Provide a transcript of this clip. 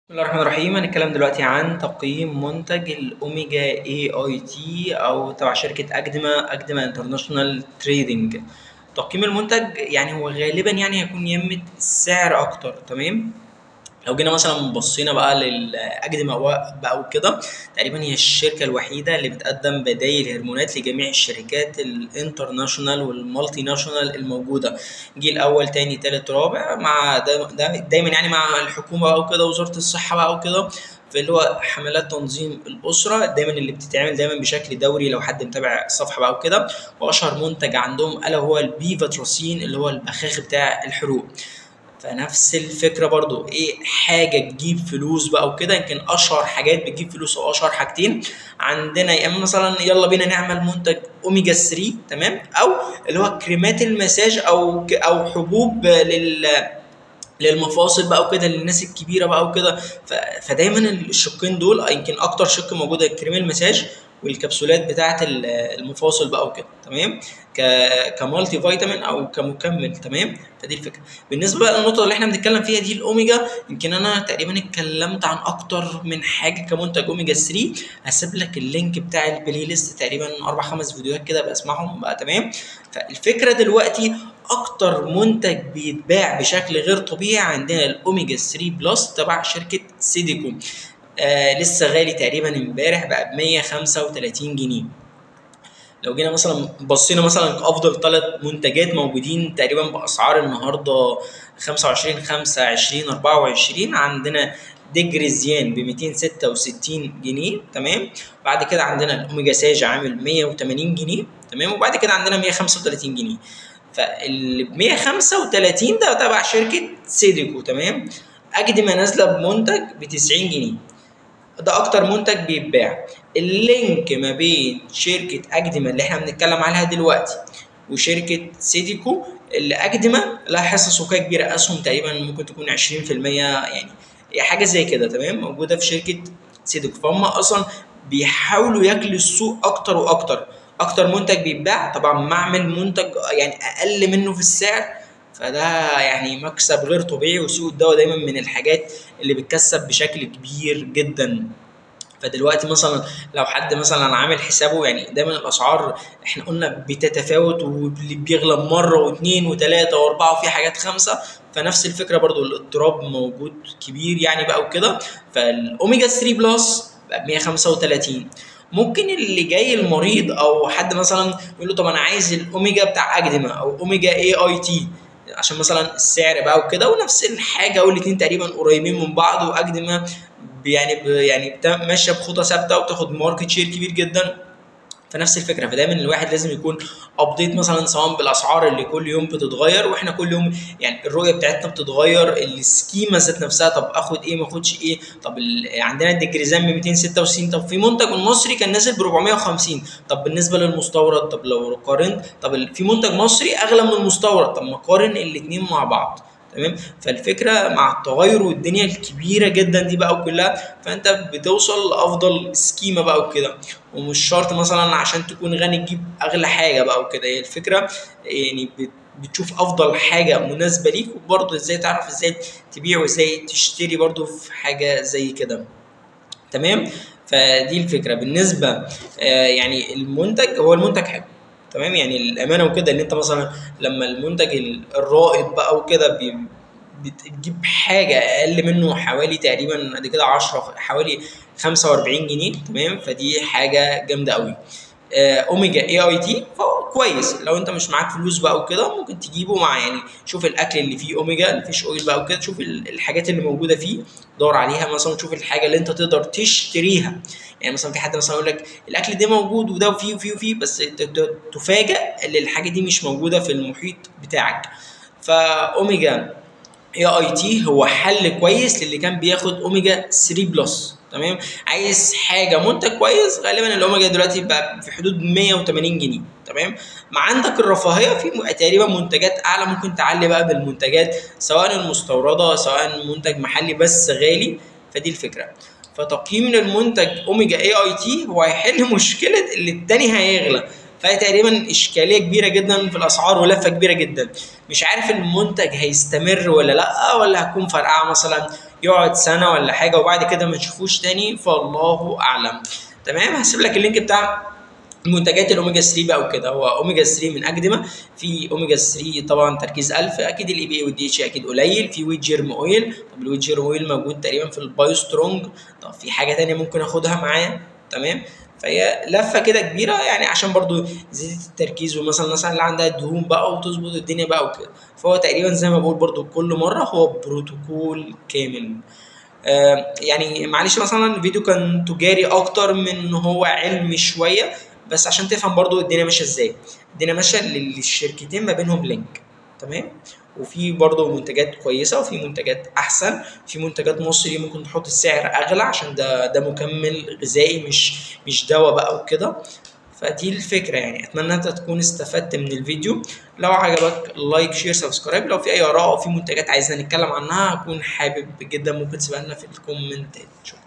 بسم الله الرحمن الرحيم هنتكلم دلوقتي عن تقييم منتج الأوميجا اي اي تي أو تبع شركة أجدما أجدما انترناشونال تريدنج تقييم المنتج يعني هو غالبا يعني هيكون يمة السعر أكتر تمام لو جينا مثلا بصينا بقى للأجدما بقى وكده تقريبا هي الشركة الوحيدة اللي بتقدم بدايل هرمونات لجميع الشركات الانترناشونال والمالتي ناشونال الموجودة جيل أول تاني تالت رابع مع دا دا دايما يعني مع الحكومة بقى وكده وزارة الصحة بقى وكده في اللي هو حملات تنظيم الأسرة دايما اللي بتتعمل دايما بشكل دوري لو حد متابع الصفحة بقى وكده وأشهر منتج عندهم ألا هو البيفاتروسين اللي هو البخاخ بتاع الحروق فنفس الفكره برضو ايه حاجه تجيب فلوس بقى وكده يمكن اشهر حاجات بتجيب فلوس او اشهر حاجتين عندنا يا اما مثلا يلا بينا نعمل منتج اوميجا 3 تمام او اللي هو كريمات المساج او او حبوب لل للمفاصل بقى وكده للناس الكبيره بقى وكده فدايما الشقين دول يمكن اكتر شق موجوده كريم المساج والكبسولات بتاعه المفاصل بقى وكده تمام كمالتي فيتامين او كمكمل تمام فدي الفكره بالنسبه بقى للنقطه اللي احنا بنتكلم فيها دي الاوميجا يمكن انا تقريبا اتكلمت عن اكتر من حاجه كمنتج اوميجا 3 هسيب لك اللينك بتاع البلاي ليست تقريبا اربع خمس فيديوهات كده بسمعهم بقى تمام فالفكره دلوقتي اكتر منتج بيتباع بشكل غير طبيعي عندنا الاوميجا 3 بلس تبع شركه سيديكو آه لسه غالي تقريبا امبارح بقى ب 135 جنيه لو جينا مثلا بصينا مثلا كافضل ثلاث منتجات موجودين تقريبا باسعار النهارده 25 25 24 عندنا ديجريزيان ب 266 جنيه تمام بعد كده عندنا الاوميجا ساج عامل 180 جنيه تمام وبعد كده عندنا 135 جنيه فال 135 ده تبع شركه سيديكو تمام اجدما نازله بمنتج ب 90 جنيه ده اكتر منتج بيتباع اللينك ما بين شركه اجدما اللي احنا بنتكلم عليها دلوقتي وشركه سيديكو اللي اجدما لها حصه سوقيه كبيره اسهم تقريبا ممكن تكون 20% يعني حاجه زي كده تمام موجوده في شركه سيديكو فهم اصلا بيحاولوا ياكلوا السوق اكتر واكتر اكتر منتج بيتباع طبعا معمل منتج يعني اقل منه في السعر فده يعني مكسب غير طبيعي وسوق الدواء دايما من الحاجات اللي بتكسب بشكل كبير جدا فدلوقتي مثلا لو حد مثلا عامل حسابه يعني دايما الاسعار احنا قلنا بتتفاوت واللي بيغلى مره واثنين وثلاثه واربعه وفي حاجات خمسه فنفس الفكره برضو الاضطراب موجود كبير يعني بقى وكده فالاوميجا 3 بلس بقى 135 ممكن اللي جاي المريض او حد مثلا يقول له طب انا عايز الاوميجا بتاع اجدما او اوميجا اي اي تي عشان مثلا السعر بقى وكده ونفس الحاجه والاثنين تقريبا قريبين من بعض واجدما يعني يعني ماشيه بخطى ثابته وبتاخد ماركت شير كبير جدا فنفس الفكره فدايما الواحد لازم يكون ابديت مثلا سواء بالاسعار اللي كل يوم بتتغير واحنا كل يوم يعني الرؤيه بتاعتنا بتتغير السكيما ذات نفسها طب اخد ايه ما اخدش ايه طب عندنا الديجريزان ب 266 طب في منتج المصري كان نازل ب 450 طب بالنسبه للمستورد طب لو قارنت طب في منتج مصري اغلى من المستورد طب ما قارن الاثنين مع بعض تمام فالفكره مع التغير والدنيا الكبيره جدا دي بقى وكلها فانت بتوصل لافضل سكيما بقى وكده ومش شرط مثلا عشان تكون غني تجيب اغلى حاجه بقى وكده هي الفكره يعني بتشوف افضل حاجه مناسبه ليك وبرضه ازاي تعرف ازاي تبيع وازاي تشتري برضه في حاجه زي كده تمام فدي الفكره بالنسبه آه يعني المنتج هو المنتج حلو تمام يعني الامانه وكده ان انت مثلا لما المنتج الرائد بقى وكده بتجيب حاجه اقل منه حوالي تقريبا قد كده 10 حوالي 45 جنيه تمام فدي حاجه جامده قوي اوميجا اي اي تي كويس لو انت مش معاك فلوس بقى وكده ممكن تجيبه مع يعني شوف الاكل اللي فيه اوميجا الفيش اويل بقى وكده شوف الحاجات اللي موجوده فيه دور عليها مثلا شوف الحاجه اللي انت تقدر تشتريها يعني مثلا في حد مثلا يقول لك الاكل ده موجود وده وفيه وفيه وفيه بس تفاجئ ان الحاجه دي مش موجوده في المحيط بتاعك فاوميجا اي اي تي هو حل كويس للي كان بياخد اوميجا 3 بلس تمام عايز حاجه منتج كويس غالبا الاوميجا دلوقتي بقى في حدود 180 جنيه تمام ما عندك الرفاهيه في تقريبا منتجات اعلى ممكن تعلي بقى بالمنتجات سواء المستورده سواء منتج محلي بس غالي فدي الفكره فتقييم للمنتج اوميجا اي اي تي هو هيحل مشكله اللي التاني هيغلى فهي تقريبا اشكاليه كبيره جدا في الاسعار ولفه كبيره جدا مش عارف المنتج هيستمر ولا لا ولا هتكون فرقعه مثلا يقعد سنه ولا حاجه وبعد كده ما تشوفوش تاني فالله اعلم تمام هسيب لك اللينك بتاع منتجات الاوميجا 3 بقى وكده هو اوميجا 3 من اقدمه في اوميجا 3 طبعا تركيز 1000 اكيد الاي بي اي والدي اتش اكيد قليل في ويت جيرم اويل طب الويت جيرم اويل موجود تقريبا في البايو سترونج طب في حاجه تانية ممكن اخدها معايا تمام فهي لفه كده كبيره يعني عشان برضو زياده التركيز ومثلا الناس اللي عندها دهون بقى وتظبط الدنيا بقى وكده فهو تقريبا زي ما بقول برضو كل مره هو بروتوكول كامل آه يعني معلش مثلا الفيديو كان تجاري اكتر من هو علمي شويه بس عشان تفهم برضو الدنيا ماشيه ازاي الدنيا ماشيه للشركتين ما بينهم لينك تمام وفي برضه منتجات كويسه وفي منتجات احسن في منتجات مصري ممكن تحط السعر اغلى عشان ده ده مكمل غذائي مش مش دواء بقى وكده فدي الفكره يعني اتمنى انت تكون استفدت من الفيديو لو عجبك لايك شير سبسكرايب لو في اي اراء او في منتجات عايزنا نتكلم عنها هكون حابب جدا ممكن تسيبها لنا في الكومنتات شكرا